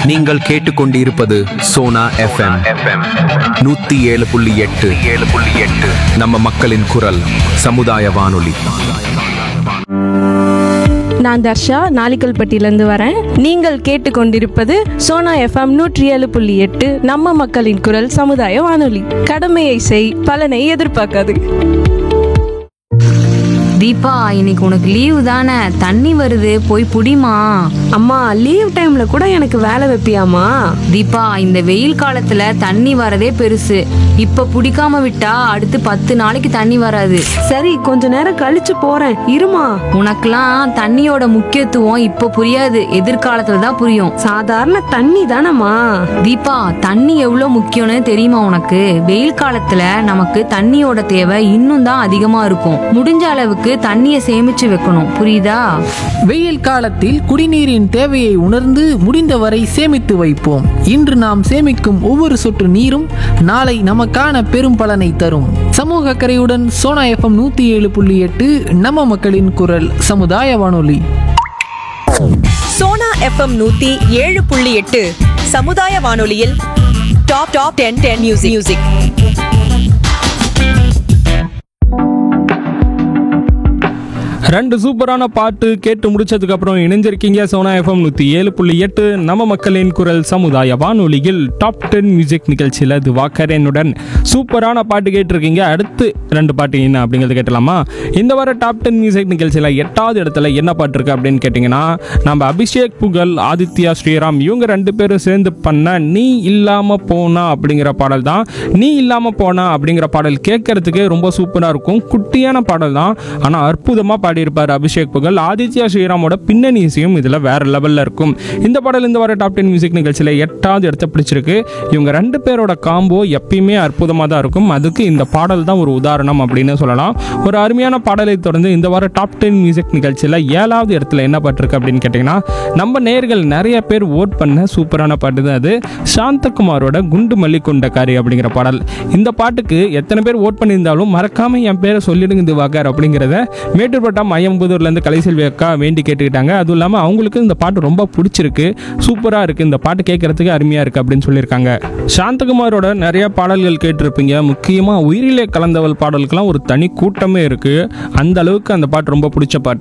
நீங்கள் கேட்டுக்கொண்டிருப்பது சோனா எஃப்எம் நூத்தி ஏழு புள்ளி எட்டு ஏழு புள்ளி எட்டு நம்ம மக்களின் குரல் சமுதாய வானொலி நான் தர்ஷா நாளிக்கல்பட்டியிலேருந்து வரேன் நீங்கள் கேட்டுக்கொண்டிருப்பது சோனா எஃப்எம் நூற்றி ஏழு புள்ளி எட்டு நம்ம மக்களின் குரல் சமுதாய வானொலி கடமையை செய் பலனை எதிர்பார்க்காது தீபா இன்னைக்கு உனக்கு லீவு தானே தண்ணி வருது போய் புடிமா அம்மா லீவ் டைம்ல கூட எனக்கு வேலை வைப்பியாமா தீபா இந்த வெயில் காலத்துல தண்ணி வரதே பெருசு இப்ப புடிக்காம விட்டா அடுத்து பத்து நாளைக்கு தண்ணி வராது சரி கொஞ்ச நேரம் கழிச்சு போறேன் இருமா உனக்கெல்லாம் தண்ணியோட முக்கியத்துவம் இப்ப புரியாது எதிர்காலத்துல தான் புரியும் சாதாரண தண்ணி தானம்மா தீபா தண்ணி எவ்வளவு முக்கியம்னு தெரியுமா உனக்கு வெயில் காலத்துல நமக்கு தண்ணியோட தேவை இன்னும் தான் அதிகமா இருக்கும் முடிஞ்ச அளவுக்கு தண்ணிய சேமிச்சு வைக்கணும் புரியுதா வெயில் காலத்தில் குடிநீரின் தேவையை உணர்ந்து முடிந்தவரை சேமித்து வைப்போம் இன்று நாம் சேமிக்கும் ஒவ்வொரு சொட்டு நீரும் நாளை நமக்கான பெரும் பலனை தரும் சமூக அக்கறையுடன் சோனா எஃப்எம் நூத்தி ஏழு புள்ளி எட்டு நம்ம மக்களின் குரல் சமுதாய வானொலி சோனா எஃப்எம் நூத்தி ஏழு புள்ளி எட்டு சமுதாய வானொலியில் top top ten ten music music ரெண்டு சூப்பரான பாட்டு கேட்டு முடிச்சதுக்கு அப்புறம் இணைஞ்சிருக்கீங்க சோனா எஃப்எம் நூற்றி ஏழு புள்ளி எட்டு நம்ம மக்களின் குரல் சமுதாய வானொலியில் டாப் டென் மியூசிக் நிகழ்ச்சியில் திவாகரனுடன் சூப்பரான பாட்டு கேட்டிருக்கீங்க அடுத்து ரெண்டு பாட்டு என்ன அப்படிங்கிறது கேட்டலாமா இந்த வார டாப் டென் மியூசிக் நிகழ்ச்சியில் எட்டாவது இடத்துல என்ன பாட்டு இருக்கு அப்படின்னு கேட்டிங்கன்னா நம்ம அபிஷேக் புகழ் ஆதித்யா ஸ்ரீராம் இவங்க ரெண்டு பேரும் சேர்ந்து பண்ண நீ இல்லாமல் போனா அப்படிங்கிற பாடல் தான் நீ இல்லாமல் போனா அப்படிங்கிற பாடல் கேட்கறதுக்கே ரொம்ப சூப்பராக இருக்கும் குட்டியான பாடல் தான் ஆனால் அற்புதமாக பாடியிருப்பார் அபிஷேக் புகழ் ஆதித்யா ஸ்ரீராமோட பின்னணி இசையும் இதில் வேற லெவலில் இருக்கும் இந்த பாடல் இந்த வார டாப் டென் மியூசிக் நிகழ்ச்சியில் எட்டாவது இடத்த பிடிச்சிருக்கு இவங்க ரெண்டு பேரோட காம்போ எப்பயுமே அற்புதமாக தான் இருக்கும் அதுக்கு இந்த பாடல் தான் ஒரு உதாரணம் அப்படின்னு சொல்லலாம் ஒரு அருமையான பாடலை தொடர்ந்து இந்த வார டாப் டென் மியூசிக் நிகழ்ச்சியில் ஏழாவது இடத்துல என்ன பாட்டிருக்கு அப்படின்னு கேட்டிங்கன்னா நம்ம நேர்கள் நிறைய பேர் ஓட் பண்ண சூப்பரான பாட்டு தான் அது சாந்தகுமாரோட குண்டு மல்லி கொண்டக்காரி அப்படிங்கிற பாடல் இந்த பாட்டுக்கு எத்தனை பேர் ஓட் பண்ணியிருந்தாலும் மறக்காம என் பேரை சொல்லிடுங்க திவாகர் அப்படிங்கிறத மேட்டூர்பட்டம் ஐயம்புதூர்லேருந்து கலைசெல்வி அக்கா வேண்டி கேட்டுக்கிட்டாங்க அதுவும் இல்லாமல் அவங்களுக்கு இந்த பாட்டு ரொம்ப பிடிச்சிருக்கு சூப்பராக இருக்குது இந்த பாட்டு கேட்கறதுக்கு அருமையாக இருக்குது அப்படின்னு சொல்லியிருக்காங்க சாந்தகுமாரோட நிறைய பாடல்கள் கேட்டிருப்பீங்க முக்கியமாக உயிரிலே கலந்தவள் பாடலுக்கெல்லாம் ஒரு தனி கூட்டமே இருக்குது அந்த அளவுக்கு அந்த பாட்டு ரொம்ப பிடிச்ச பாட்டு